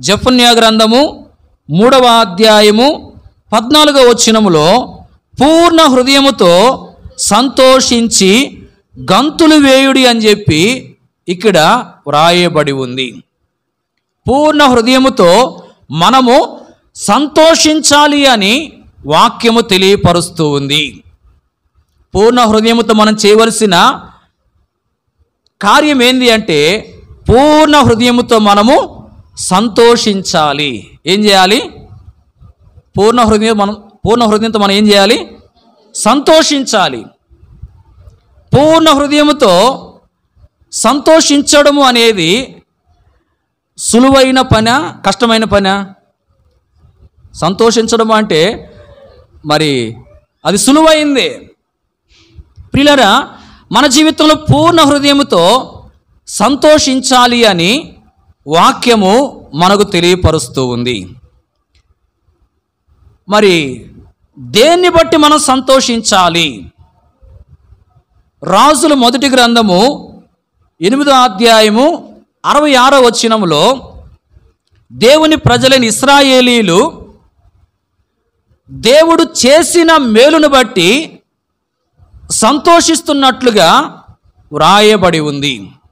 జఫన్యా గ్రంథము మూడవ అధ్యాయము పద్నాలుగవ వచనములో పూర్ణ హృదయముతో సంతోషించి గంతులు వేయుడి అని చెప్పి ఇక్కడ వ్రాయబడి ఉంది పూర్ణ హృదయముతో మనము సంతోషించాలి అని వాక్యము తెలియపరుస్తూ ఉంది పూర్ణ హృదయముతో మనం చేయవలసిన కార్యం ఏంది అంటే పూర్ణ హృదయముతో మనము సంతోషించాలి ఏం చేయాలి పూర్ణ హృదయం మనం పూర్ణ హృదయంతో మనం ఏం చేయాలి సంతోషించాలి పూర్ణ హృదయముతో సంతోషించడము అనేది సులువైన పన కష్టమైన పన సంతోషించడం అంటే మరి అది సులువైందే ప్రియులరా మన జీవితంలో పూర్ణ హృదయముతో సంతోషించాలి అని వాక్యము మనకు తెలియపరుస్తూ ఉంది మరి దేన్ని బట్టి మనం సంతోషించాలి రాజుల మొదటి గ్రంథము ఎనిమిదో అధ్యాయము అరవై ఆరో వచనములో దేవుని ప్రజలైన ఇస్రాయేలీలు దేవుడు చేసిన మేలును బట్టి సంతోషిస్తున్నట్లుగా వ్రాయబడి ఉంది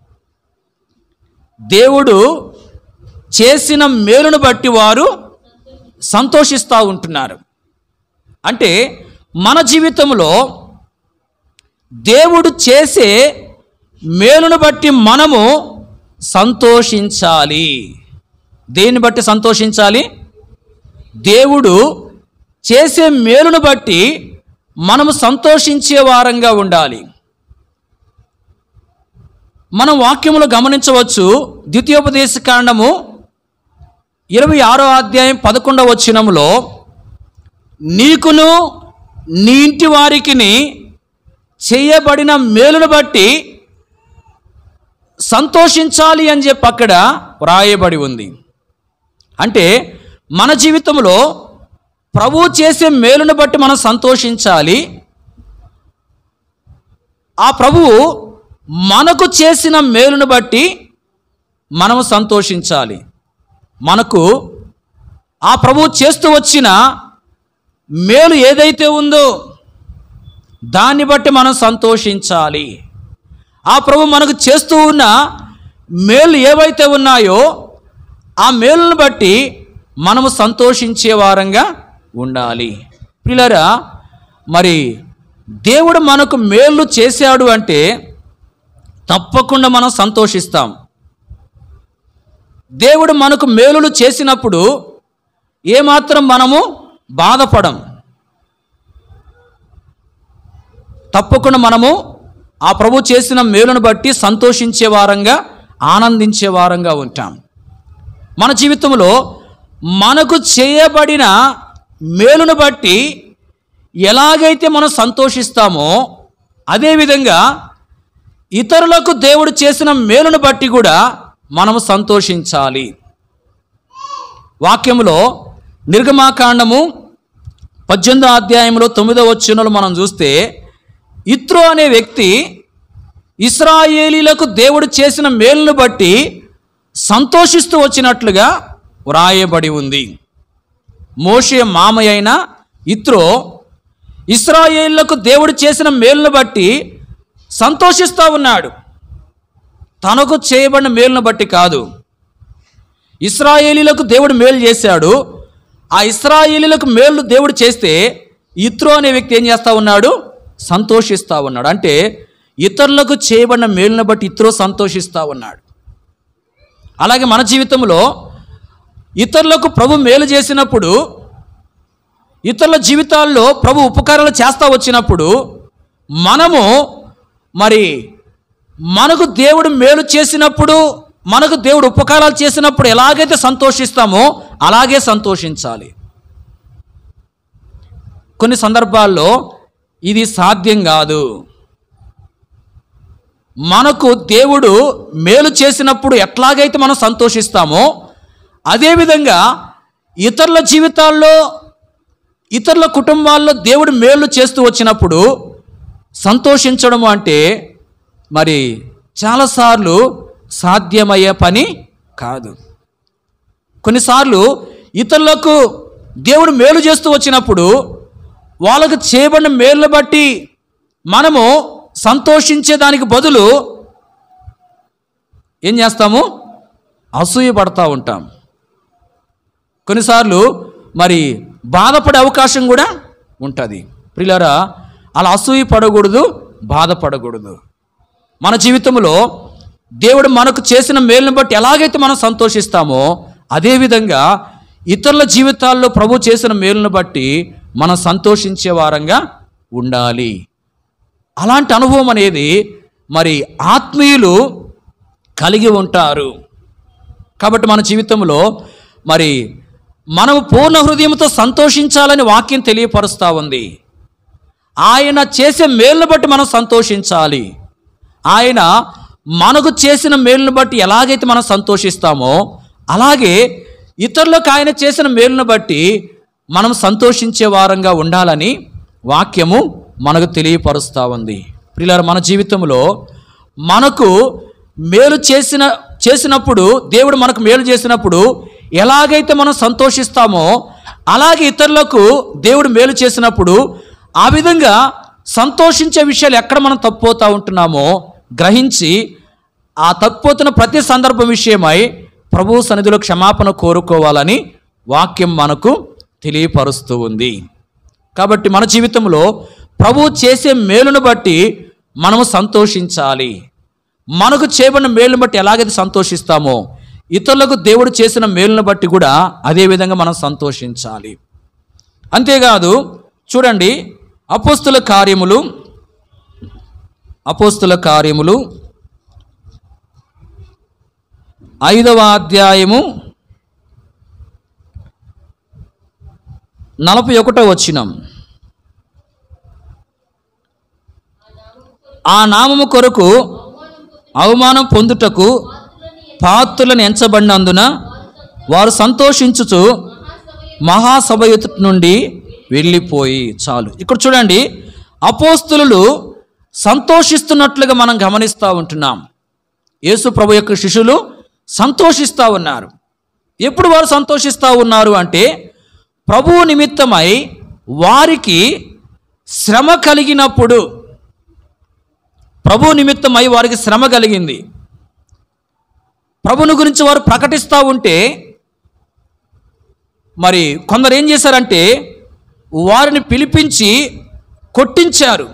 దేవుడు చేసిన మేలును బట్టి వారు సంతోషిస్తూ ఉంటున్నారు అంటే మన జీవితంలో దేవుడు చేసే మేలును బట్టి మనము సంతోషించాలి దేన్ని బట్టి సంతోషించాలి దేవుడు చేసే మేలును బట్టి మనము సంతోషించే వారంగా ఉండాలి మనం వాక్యములో గమనించవచ్చు ద్వితీయోపదేశ కాండము ఇరవై ఆరో అధ్యాయం పదకొండవ వచనములో నీకును నీ ఇంటి వారికిని చేయబడిన మేలును బట్టి సంతోషించాలి అని చెప్పి అక్కడ వ్రాయబడి ఉంది అంటే మన జీవితంలో ప్రభువు చేసే మేలును బట్టి మనం సంతోషించాలి ఆ ప్రభువు మనకు చేసిన మేలును బట్టి మనము సంతోషించాలి మనకు ఆ ప్రభువు చేస్తూ వచ్చిన మేలు ఏదైతే ఉందో దాన్ని బట్టి మనం సంతోషించాలి ఆ ప్రభు మనకు చేస్తూ ఉన్న మేలు ఏవైతే ఉన్నాయో ఆ మేలును బట్టి మనము సంతోషించే వారంగా ఉండాలి పిల్లరా మరి దేవుడు మనకు మేలు చేశాడు అంటే తప్పకుండా మనం సంతోషిస్తాం దేవుడు మనకు మేలులు చేసినప్పుడు ఏమాత్రం మనము బాధపడం తప్పకుండా మనము ఆ ప్రభు చేసిన మేలును బట్టి సంతోషించే వారంగా ఆనందించే వారంగా ఉంటాం మన జీవితంలో మనకు చేయబడిన మేలును బట్టి ఎలాగైతే మనం సంతోషిస్తామో అదేవిధంగా ఇతరులకు దేవుడు చేసిన మేలును బట్టి కూడా మనము సంతోషించాలి వాక్యములో నిర్గమాకాండము పద్దెనిమిదో అధ్యాయంలో తొమ్మిదో వచ్చినలు మనం చూస్తే ఇత్రో అనే వ్యక్తి ఇస్రాయేలీలకు దేవుడు చేసిన మేలును బట్టి సంతోషిస్తూ వచ్చినట్లుగా వ్రాయబడి ఉంది మోషే మామయ్య అయిన ఇత్రో ఇస్రాయేళ్లకు దేవుడు చేసిన మేలును బట్టి సంతోషిస్తూ ఉన్నాడు తనకు చేయబడిన మేలును బట్టి కాదు ఇస్రాయేలీలకు దేవుడు మేలు చేశాడు ఆ ఇస్రాయేలీలకు మేలు దేవుడు చేస్తే ఇత్రో అనే వ్యక్తి ఏం చేస్తూ ఉన్నాడు సంతోషిస్తూ ఉన్నాడు అంటే ఇతరులకు చేయబడిన మేలును బట్టి ఇత్రో సంతోషిస్తూ ఉన్నాడు అలాగే మన జీవితంలో ఇతరులకు ప్రభు మేలు చేసినప్పుడు ఇతరుల జీవితాల్లో ప్రభు ఉపకారాలు చేస్తూ వచ్చినప్పుడు మనము మరి మనకు దేవుడు మేలు చేసినప్పుడు మనకు దేవుడు ఉపకారాలు చేసినప్పుడు ఎలాగైతే సంతోషిస్తామో అలాగే సంతోషించాలి కొన్ని సందర్భాల్లో ఇది సాధ్యం కాదు మనకు దేవుడు మేలు చేసినప్పుడు ఎట్లాగైతే మనం సంతోషిస్తామో అదేవిధంగా ఇతరుల జీవితాల్లో ఇతరుల కుటుంబాల్లో దేవుడు మేలు చేస్తూ వచ్చినప్పుడు సంతోషించడం అంటే మరి చాలాసార్లు సాధ్యమయ్యే పని కాదు కొన్నిసార్లు ఇతరులకు దేవుడు మేలు చేస్తూ వచ్చినప్పుడు వాళ్ళకు చేయబడిన మేలును బట్టి మనము సంతోషించేదానికి బదులు ఏం చేస్తాము అసూయ పడతా ఉంటాం కొన్నిసార్లు మరి బాధపడే అవకాశం కూడా ఉంటుంది ప్రియులారా అలా అసూయ పడకూడదు బాధపడకూడదు మన జీవితంలో దేవుడు మనకు చేసిన మేలును బట్టి ఎలాగైతే మనం సంతోషిస్తామో అదేవిధంగా ఇతరుల జీవితాల్లో ప్రభు చేసిన మేలును బట్టి మనం సంతోషించే వారంగా ఉండాలి అలాంటి అనుభవం అనేది మరి ఆత్మీయులు కలిగి ఉంటారు కాబట్టి మన జీవితంలో మరి మనం పూర్ణ హృదయంతో సంతోషించాలని వాక్యం తెలియపరుస్తూ ఉంది ఆయన చేసే మేలును బట్టి మనం సంతోషించాలి ఆయన మనకు చేసిన మేలును బట్టి ఎలాగైతే మనం సంతోషిస్తామో అలాగే ఇతరులకు ఆయన చేసిన మేలును బట్టి మనం సంతోషించే వారంగా ఉండాలని వాక్యము మనకు తెలియపరుస్తూ ఉంది ప్రియులార మన జీవితంలో మనకు మేలు చేసిన చేసినప్పుడు దేవుడు మనకు మేలు చేసినప్పుడు ఎలాగైతే మనం సంతోషిస్తామో అలాగే ఇతరులకు దేవుడు మేలు చేసినప్పుడు ఆ విధంగా సంతోషించే విషయాలు ఎక్కడ మనం తప్పిపోతూ ఉంటున్నామో గ్రహించి ఆ తప్పిపోతున్న ప్రతి సందర్భం విషయమై ప్రభు సన్నిధిలో క్షమాపణ కోరుకోవాలని వాక్యం మనకు తెలియపరుస్తూ ఉంది కాబట్టి మన జీవితంలో ప్రభు చేసే మేలును బట్టి మనము సంతోషించాలి మనకు చేయబడిన మేలును బట్టి ఎలాగైతే సంతోషిస్తామో ఇతరులకు దేవుడు చేసిన మేలును బట్టి కూడా అదే విధంగా మనం సంతోషించాలి అంతేకాదు చూడండి అపోస్తుల కార్యములు అపోస్తుల కార్యములు ఐదవ అధ్యాయము నలభై ఒకటో వచ్చినం ఆ నామము కొరకు అవమానం పొందుటకు పాత్రులను ఎంచబడినందున వారు సంతోషించుచు మహాసభ ఎదుట నుండి వెళ్ళిపోయి చాలు ఇక్కడ చూడండి అపోస్తులు సంతోషిస్తున్నట్లుగా మనం గమనిస్తూ ఉంటున్నాం యేసు ప్రభు యొక్క శిష్యులు సంతోషిస్తూ ఉన్నారు ఎప్పుడు వారు సంతోషిస్తూ ఉన్నారు అంటే ప్రభువు నిమిత్తమై వారికి శ్రమ కలిగినప్పుడు ప్రభు నిమిత్తమై వారికి శ్రమ కలిగింది ప్రభుని గురించి వారు ప్రకటిస్తూ ఉంటే మరి కొందరు ఏం చేశారంటే వారిని పిలిపించి కొట్టించారు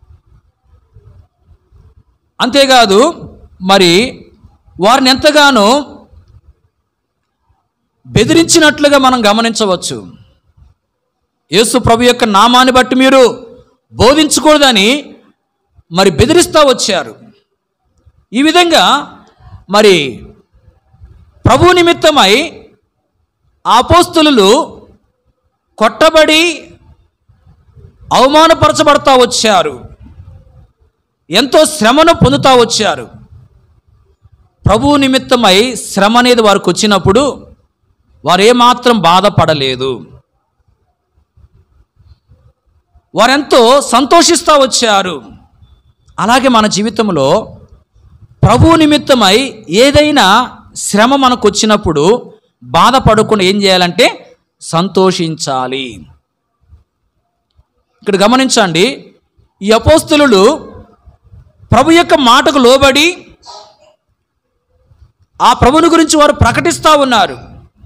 అంతేకాదు మరి వారిని ఎంతగానో బెదిరించినట్లుగా మనం గమనించవచ్చు యేసు ప్రభు యొక్క నామాన్ని బట్టి మీరు బోధించకూడదని మరి బెదిరిస్తూ వచ్చారు ఈ విధంగా మరి ప్రభు నిమిత్తమై ఆ అపోస్తులు కొట్టబడి అవమానపరచబడతా వచ్చారు ఎంతో శ్రమను పొందుతా వచ్చారు ప్రభు నిమిత్తమై శ్రమ అనేది వారికి వచ్చినప్పుడు వారు ఏమాత్రం బాధపడలేదు వారెంతో సంతోషిస్తూ వచ్చారు అలాగే మన జీవితంలో ప్రభు నిమిత్తమై ఏదైనా శ్రమ మనకు వచ్చినప్పుడు బాధపడకుండా ఏం చేయాలంటే సంతోషించాలి ఇక్కడ గమనించండి ఈ అపోస్తులు ప్రభు యొక్క మాటకు లోబడి ఆ ప్రభుని గురించి వారు ప్రకటిస్తూ ఉన్నారు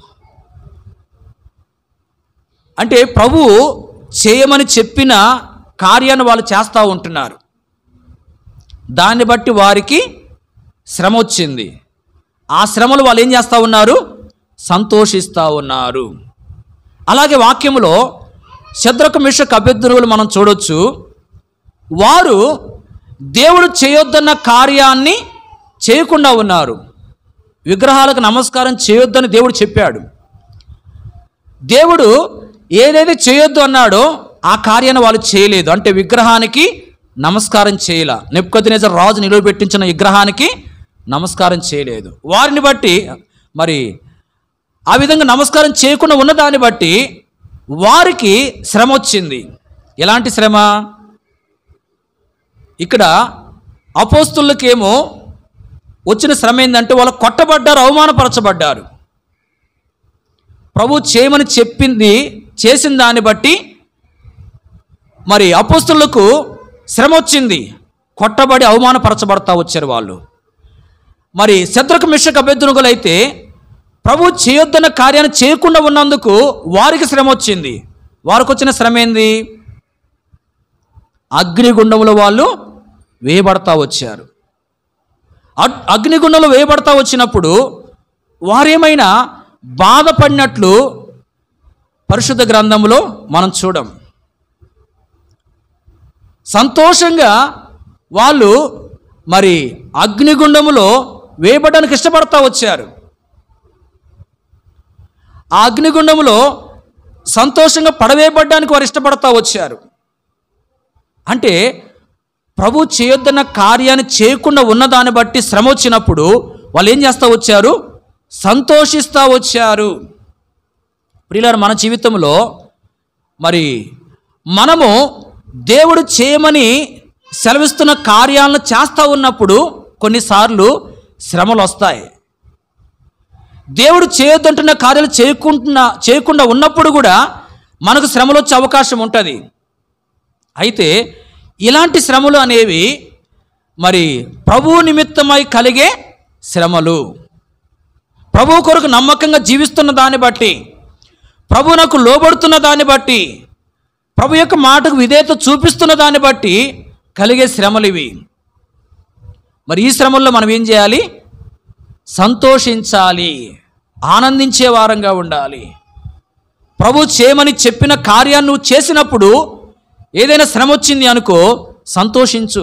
అంటే ప్రభు చేయమని చెప్పిన కార్యాన్ని వాళ్ళు చేస్తూ ఉంటున్నారు దాన్ని బట్టి వారికి శ్రమ వచ్చింది ఆ శ్రమలు వాళ్ళు ఏం చేస్తూ ఉన్నారు సంతోషిస్తూ ఉన్నారు అలాగే వాక్యములో శద్రక మిషక్ అభ్యర్థులు మనం చూడొచ్చు వారు దేవుడు చేయొద్దన్న కార్యాన్ని చేయకుండా ఉన్నారు విగ్రహాలకు నమస్కారం చేయొద్దని దేవుడు చెప్పాడు దేవుడు ఏదైతే చేయొద్దు అన్నాడో ఆ కార్యాన్ని వాళ్ళు చేయలేదు అంటే విగ్రహానికి నమస్కారం చేయల నెప్పుకొద్దినేజర్ రాజు నిలవబెట్టించిన విగ్రహానికి నమస్కారం చేయలేదు వారిని బట్టి మరి ఆ విధంగా నమస్కారం చేయకుండా ఉన్నదాన్ని బట్టి వారికి శ్రమ వచ్చింది ఎలాంటి శ్రమ ఇక్కడ అపోస్తులకేమో వచ్చిన శ్రమ ఏంటంటే వాళ్ళు కొట్టబడ్డారు అవమానపరచబడ్డారు ప్రభు చేయమని చెప్పింది చేసిన దాన్ని బట్టి మరి అపోస్తులకు శ్రమ వచ్చింది కొట్టబడి అవమానపరచబడతా వచ్చారు వాళ్ళు మరి శత్రుకు మిషకు అభ్యర్థునుగులు అయితే ప్రభు చేయొద్దన్న కార్యాన్ని చేయకుండా ఉన్నందుకు వారికి శ్రమ వచ్చింది వారికి వచ్చిన శ్రమ ఏంది అగ్నిగుండంలో వాళ్ళు వేయబడతా వచ్చారు అగ్- అగ్నిగుండంలో వేయబడతా వచ్చినప్పుడు వారేమైనా బాధపడినట్లు పరిశుద్ధ గ్రంథంలో మనం చూడం సంతోషంగా వాళ్ళు మరి అగ్నిగుండములో వేయబడడానికి ఇష్టపడతా వచ్చారు ఆ అగ్నిగుండములో సంతోషంగా పడవేయబడ్డానికి వారు ఇష్టపడతా వచ్చారు అంటే ప్రభు చేయొద్దన్న కార్యాన్ని చేయకుండా ఉన్నదాన్ని బట్టి శ్రమ వచ్చినప్పుడు వాళ్ళు ఏం చేస్తూ వచ్చారు సంతోషిస్తూ వచ్చారు ప్రియులారు మన జీవితంలో మరి మనము దేవుడు చేయమని సెలవిస్తున్న కార్యాలను చేస్తూ ఉన్నప్పుడు కొన్నిసార్లు శ్రమలు వస్తాయి దేవుడు చేయొద్దంటున్న కార్యాలు చేయకుండా చేయకుండా ఉన్నప్పుడు కూడా మనకు శ్రమలు వచ్చే అవకాశం ఉంటుంది అయితే ఇలాంటి శ్రమలు అనేవి మరి ప్రభువు నిమిత్తమై కలిగే శ్రమలు ప్రభు కొరకు నమ్మకంగా జీవిస్తున్న దాన్ని బట్టి ప్రభువునకు లోబడుతున్న దాన్ని బట్టి ప్రభు యొక్క మాటకు విధేయత చూపిస్తున్న దాన్ని బట్టి కలిగే శ్రమలు ఇవి మరి ఈ శ్రమల్లో మనం ఏం చేయాలి సంతోషించాలి ఆనందించే వారంగా ఉండాలి ప్రభు చేయమని చెప్పిన కార్యాన్ని నువ్వు చేసినప్పుడు ఏదైనా శ్రమ వచ్చింది అనుకో సంతోషించు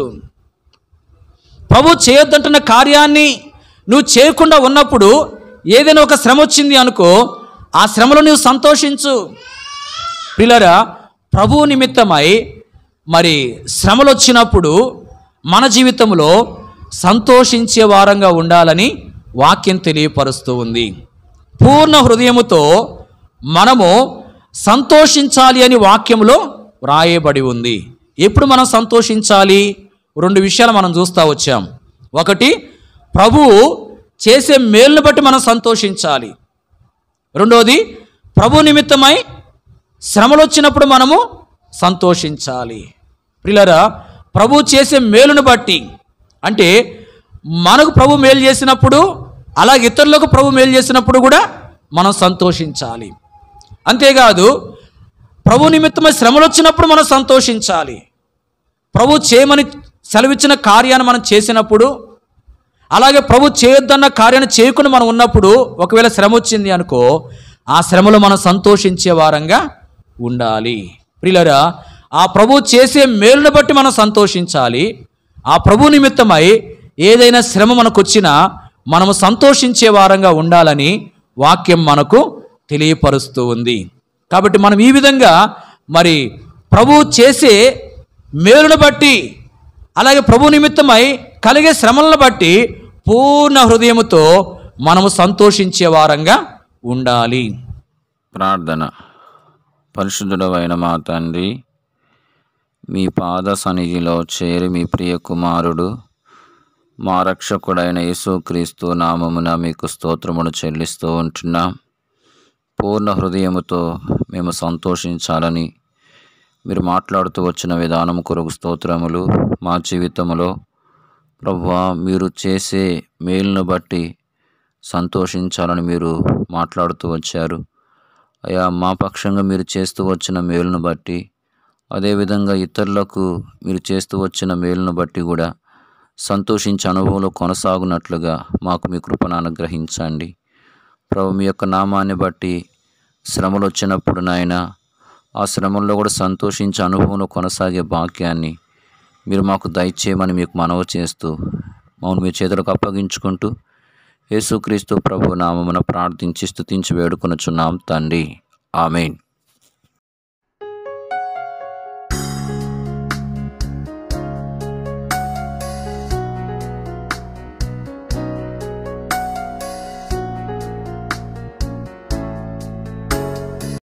ప్రభు చేయొద్దంటున్న కార్యాన్ని నువ్వు చేయకుండా ఉన్నప్పుడు ఏదైనా ఒక శ్రమ వచ్చింది అనుకో ఆ శ్రమలో నువ్వు సంతోషించు పిల్లరా ప్రభు నిమిత్తమై మరి శ్రమలు వచ్చినప్పుడు మన జీవితంలో సంతోషించే వారంగా ఉండాలని వాక్యం తెలియపరుస్తూ ఉంది పూర్ణ హృదయముతో మనము సంతోషించాలి అని వాక్యంలో వ్రాయబడి ఉంది ఎప్పుడు మనం సంతోషించాలి రెండు విషయాలు మనం చూస్తూ వచ్చాం ఒకటి ప్రభువు చేసే మేలును బట్టి మనం సంతోషించాలి రెండోది ప్రభు నిమిత్తమై శ్రమలు వచ్చినప్పుడు మనము సంతోషించాలి ప్రిలరా ప్రభు చేసే మేలును బట్టి అంటే మనకు ప్రభు మేలు చేసినప్పుడు అలాగే ఇతరులకు ప్రభు మేలు చేసినప్పుడు కూడా మనం సంతోషించాలి అంతేకాదు ప్రభు నిమిత్తమై శ్రమలు వచ్చినప్పుడు మనం సంతోషించాలి ప్రభు చేయమని సెలవిచ్చిన కార్యాన్ని మనం చేసినప్పుడు అలాగే ప్రభు చేయొద్దన్న కార్యాన్ని చేయకుండా మనం ఉన్నప్పుడు ఒకవేళ శ్రమ వచ్చింది అనుకో ఆ శ్రమలో మనం సంతోషించే వారంగా ఉండాలి ప్రియులరా ఆ ప్రభు చేసే మేలును బట్టి మనం సంతోషించాలి ఆ ప్రభు నిమిత్తమై ఏదైనా శ్రమ మనకు వచ్చినా మనము సంతోషించే వారంగా ఉండాలని వాక్యం మనకు తెలియపరుస్తూ ఉంది కాబట్టి మనం ఈ విధంగా మరి ప్రభు చేసే మేలును బట్టి అలాగే ప్రభు నిమిత్తమై కలిగే శ్రమలను బట్టి పూర్ణ హృదయముతో మనము సంతోషించే వారంగా ఉండాలి ప్రార్థన పరిశుద్ధుడవైన మా తండ్రి మీ పాద సన్నిధిలో చేరి మీ ప్రియ కుమారుడు మా రక్షకుడైన యేసుక్రీస్తు నామమున మీకు స్తోత్రమును చెల్లిస్తూ ఉంటున్నాం పూర్ణ హృదయముతో మేము సంతోషించాలని మీరు మాట్లాడుతూ వచ్చిన విధానం కొరకు స్తోత్రములు మా జీవితంలో ప్రభువా మీరు చేసే మేలును బట్టి సంతోషించాలని మీరు మాట్లాడుతూ వచ్చారు అయా మా పక్షంగా మీరు చేస్తూ వచ్చిన మేలును బట్టి అదేవిధంగా ఇతరులకు మీరు చేస్తూ వచ్చిన మేలును బట్టి కూడా సంతోషించే అనుభవంలో కొనసాగునట్లుగా మాకు మీ కృపను అనుగ్రహించండి ప్రభు మీ యొక్క నామాన్ని బట్టి శ్రమలు వచ్చినప్పుడు నాయన ఆ శ్రమల్లో కూడా సంతోషించే అనుభవంలో కొనసాగే భాగ్యాన్ని మీరు మాకు దయచేయమని మీకు మనవి చేస్తూ మౌను మీ చేతులకు అప్పగించుకుంటూ యేసుక్రీస్తు ప్రభు నామమున ప్రార్థించి స్తుతించి వేడుకొనుచున్నాం తండ్రి ఆమెన్